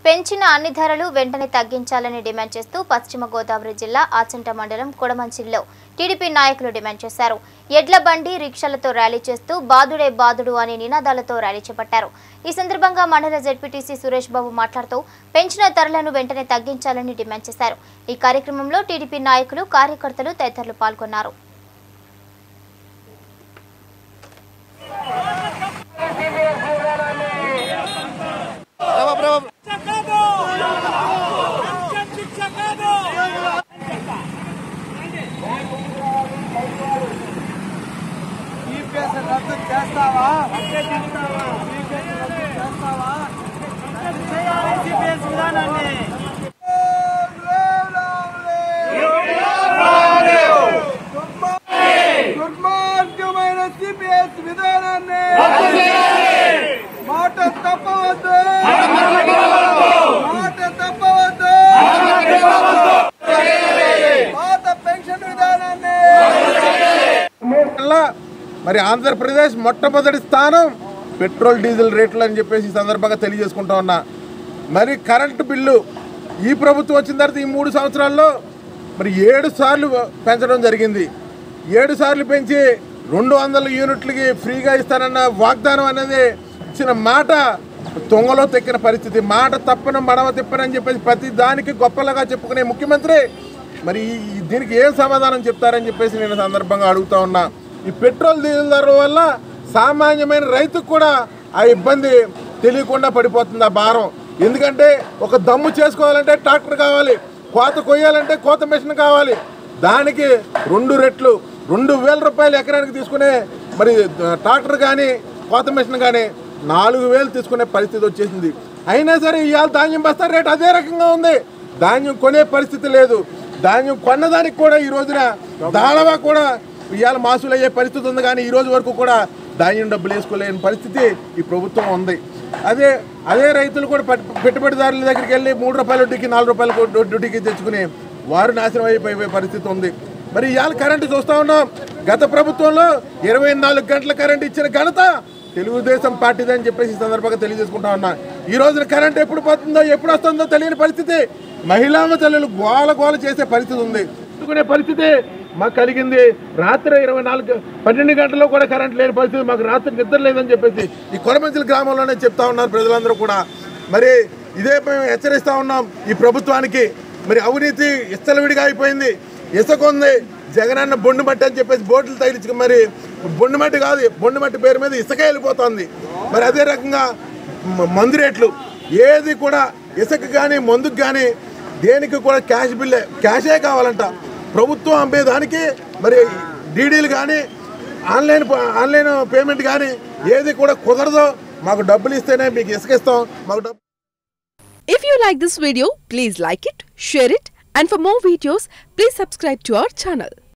పెంచిన అన్ని ధరలు వెంటనే తగ్గించాలని డిమాండ్ చేస్తూ పశ్చిమ గోదావరి జిల్లా ఆచంట మండలం కుడమంచిల్లో టీడీపీ నాయకులు డిమాండ్ చేశారు ఎడ్ల బండి రిక్షాలతో ర్యాలీ చేస్తూ బాదుడే బాదుడు అనే నినాదాలతో ర్యాలీ చేపట్టారు ఈ సందర్భంగా మండల జెడ్పీటీసీ సురేష్ బాబు మాట్లాడుతూ పెంచిన ధరలను వెంటనే తగ్గించాలని డిమాండ్ చేశారు ఈ కార్యక్రమంలో టీడీపీ నాయకులు కార్యకర్తలు తదితరులు పాల్గొన్నారు ఈపీఎస్ రద్దు చేస్తావా ఈపీఎస్ రద్దు చేస్తావా రద్దు చేయాలి ఈపీఎస్ విధానాన్ని దుర్మార్గమైన సిపిఎస్ విధానాన్ని మాట తప్పవద్దు మాట తప్పవద్దు పాత పెన్షన్ విధానాన్ని వల్ల మరి ఆంధ్రప్రదేశ్ మొట్టమొదటి స్థానం పెట్రోల్ డీజిల్ రేట్లు అని చెప్పేసి ఈ సందర్భంగా తెలియజేసుకుంటా ఉన్నా మరి కరెంటు బిల్లు ఈ ప్రభుత్వం వచ్చిన తర్వాత ఈ మూడు సంవత్సరాల్లో మరి ఏడు సార్లు పెంచడం జరిగింది ఏడు సార్లు పెంచి రెండు వందల యూనిట్లకి ఫ్రీగా ఇస్తానన్న వాగ్దానం అనేది ఇచ్చిన మాట తొంగలో తెక్కిన పరిస్థితి మాట తప్పన మడవ తిప్పనని చెప్పేసి ప్రతి దానికి గొప్పలుగా చెప్పుకునే ముఖ్యమంత్రి మరి ఈ- దీనికి ఏం సమాధానం చెప్తారని చెప్పేసి నేను సందర్భంగా అడుగుతా ఉన్నా ఈ పెట్రోల్ డీజిల్ ధర వల్ల సామాన్యమైన రైతుకు కూడా ఆ ఇబ్బంది తెలియకుండా పడిపోతుంది ఆ భారం ఎందుకంటే ఒక దమ్ము చేసుకోవాలంటే ట్రాక్టర్ కావాలి కోత కొయ్యాలంటే కోత మిషన్ కావాలి దానికి రెండు రెట్లు రెండు వేల రూపాయలు ఎకరానికి తీసుకునే మరి ట్రాక్టర్ కానీ కోత మిషన్ కానీ నాలుగు వేలు తీసుకునే పరిస్థితి వచ్చేసింది అయినా సరే ఇవాళ ధాన్యం బస్తా రేట్ అదే రకంగా ఉంది ధాన్యం కొనే పరిస్థితి లేదు ధాన్యం కొన్నదానికి కూడా ఈ రోజున దాళవా కూడా ఇవాళ మాసులు అయ్యే పరిస్థితి ఉంది కానీ ఈ రోజు వరకు కూడా ధాన్యం డబ్బులు వేసుకోలేని పరిస్థితి ఈ ప్రభుత్వం ఉంది అదే అదే రైతులు కూడా పెట్- పెట్టుబడిదారుల దగ్గరికి వెళ్ళి మూడు రూపాయల వడ్డీకి నాలుగు రూపాయల డ్యూ- డ్యూటీకి తెచ్చుకుని వారు నాశనం అయిపోయే పరిస్థితి ఉంది మరి ఇవాళ కరెంటు చూస్తా ఉన్నాం గత ప్రభుత్వంలో ఇరవై నాలుగు గంటల కరెంట్ ఇచ్చిన ఘనత తెలుగుదేశం పార్టీదని చెప్పేసి ఈ సందర్భంగా తెలియజేసుకుంటా ఉన్నా ఈ రోజున కరెంట్ ఎప్పుడు పోతుందో ఎప్పుడు వస్తుందో తెలియని పరిస్థితి మహిళా తల్లులు గోల గోల చేసే పరిస్థితి ఉంది అందుకునే పరిస్థితి మాకు కలిగింది రాత్రి ఇరవై నాలుగు పన్నెండు గంటల్లో కూడా కరెంట్ లేని పరిస్థితి మాకు రాత్రి నిద్ర లేదని చెప్పేసి ఈ కొరమంచిల గ్రామంలోనే చెప్తా ఉన్నారు ప్రజలందరూ కూడా మరి ఇదే మేము హెచ్చరిస్తా ఉన్నాం ఈ ప్రభుత్వానికి మరి అవినీతి ఇస్తలవిడిగా అయిపోయింది ఇసుక ఉంది జగనన్న బొండు మట్టి అని చెప్పేసి బోట్లు తగిలించుకు మరి బొండు మట్టి కాదు బొండు మట్టి పేరు మీద ఇసుక వెళ్ళిపోతుంది మరి అదే రకంగా మ- మందు రేట్లు ఏది కూడా ఇసుక కానీ మందుకు కానీ దేనికి కూడా క్యాష్ బిల్లే క్యాషే కావాలంట ప్రభుత్వం అమ్మేదానికి మరి డీడీలు కానీ ఆన్లైన్ ప- ఆన్లైన్ పేమెంట్ కానీ ఏది కూడా కుదరదో మాకు డబ్బులు ఇస్తేనే మీకు ఇసుక ఇస్తాం మాకు డబ్బు If you like this video, please like it, share it, and for more videos, please subscribe to our channel.